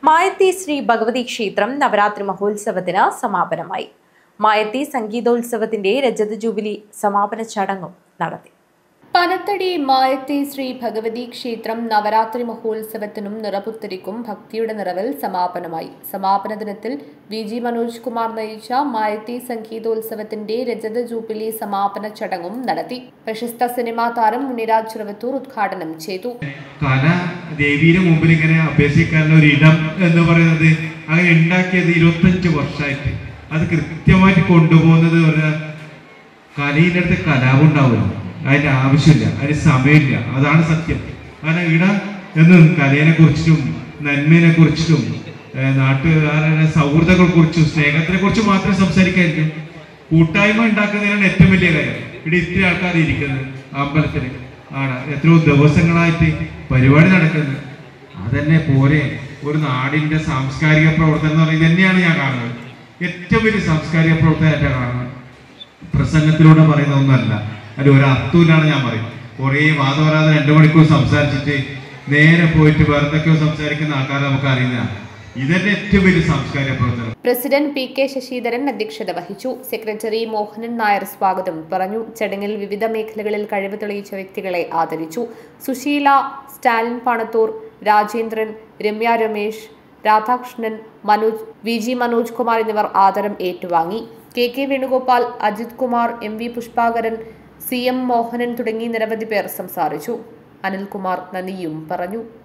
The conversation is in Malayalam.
മായത്തി ശ്രീ ഭഗവതി ക്ഷേത്രം നവരാത്രി മഹോത്സവത്തിന് സമാപനമായി മായത്തി സംഗീതോത്സവത്തിന്റെ രജത ജൂബിലി സമാപന ചടങ്ങും നടത്തി പനത്തടി മായത്തെ ശ്രീ ഭഗവതി ക്ഷേത്രം നവരാത്രി മഹോത്സവത്തിനും നിറപുത്തരിക്കും ഭക്തിയുടെ നിറവിൽ സമാപനമായി സമാപന ദിനത്തിൽ വി ജി മനോജ് കുമാർ നയിച്ച മായത്തെ സംഗീതോത്സവത്തിന്റെ രജത ജൂബിലി സമാപന ചടങ്ങും നടത്തി പ്രശസ്ത സിനിമാ താരം മുനിരാജ് ചെറുവത്തൂർ ഉദ്ഘാടനം ചെയ്തു കല ദേവിയുടെ മുമ്പിൽ ഇങ്ങനെ അഭ്യസിക്കാനുള്ള ഒരു ഇടം എന്ന് പറയുന്നത് അങ്ങനെ ഉണ്ടാക്കിയത് ഇരുപത്തഞ്ച് വർഷമായിട്ട് അത് കൃത്യമായിട്ട് കൊണ്ടുപോകുന്നത് പറഞ്ഞാൽ കലയുടെ അടുത്ത് കലാപം ഉണ്ടാവില്ല അതിന്റെ ആവശ്യമില്ല അതിന് സമയമില്ല അതാണ് സത്യം കാരണം ഇവിടെ എന്നും കലയെ കുറിച്ചിട്ടും നന്മയെ കുറിച്ചിട്ടും നാട്ടുകാരുടെ സൗഹൃദങ്ങളെ കുറിച്ചും സ്നേഹത്തിനെ കുറിച്ചും മാത്രമേ സംസാരിക്കാതിരിക്കും കൂട്ടായ്മ ഉണ്ടാക്കുന്നതിനാണ് ഏറ്റവും വലിയ കാര്യം ഇവിടെ ഇത്ര ആൾക്കാർ ഇരിക്കുന്നത് അമ്പലത്തിൽ ആണ് എത്രയോ ദിവസങ്ങളായിട്ട് പരിപാടി നടക്കുന്നത് അതന്നെ പോരെ ഒരു നാടിന്റെ സാംസ്കാരിക പ്രവർത്തനം എന്ന് പറയുന്നത് തന്നെയാണ് ഞാൻ കാണുന്നത് ഏറ്റവും വലിയ സാംസ്കാരിക പ്രവർത്തനമായിട്ടാണ് കാണുന്നത് പ്രസംഗത്തിലൂടെ പറയുന്ന ഒന്നല്ല അതിൽ ഒരു അർത്ഥമില്ലാണ് ഞാൻ പറയും കുറേ വാദവരാതെ രണ്ടു മണിക്കൂർ സംസാരിച്ചിട്ട് നേരെ പോയിട്ട് വേറെ എന്തൊക്കെയോ സംസാരിക്കുന്ന ആൾക്കാരെ നമുക്ക് അറിയുന്ന ഇതന്നെ ഏറ്റവും വലിയ സാംസ്കാരിക പ്രവർത്തനം പ്രസിഡന്റ് പി കെ ശശിധരൻ അധ്യക്ഷത വഹിച്ചു സെക്രട്ടറി മോഹനൻ നായർ സ്വാഗതം പറഞ്ഞു ചടങ്ങിൽ വിവിധ മേഖലകളിൽ കഴിവ് തെളിയിച്ച വ്യക്തികളെ ആദരിച്ചു Susheela Stalin Panathur Rajendran Ramya Ramesh Radhakrishnan Manoj V G Manoj Kumar എന്നിവർ ആദരം ഏറ്റുവാങ്ങി K K Venugopal Ajith Kumar M V Pushpakaran C M Mohanan തുടങ്ങി നിരവധി പേർ സംസാരിച്ചു അനിൽകുമാർ നന്ദിയും പറഞ്ഞു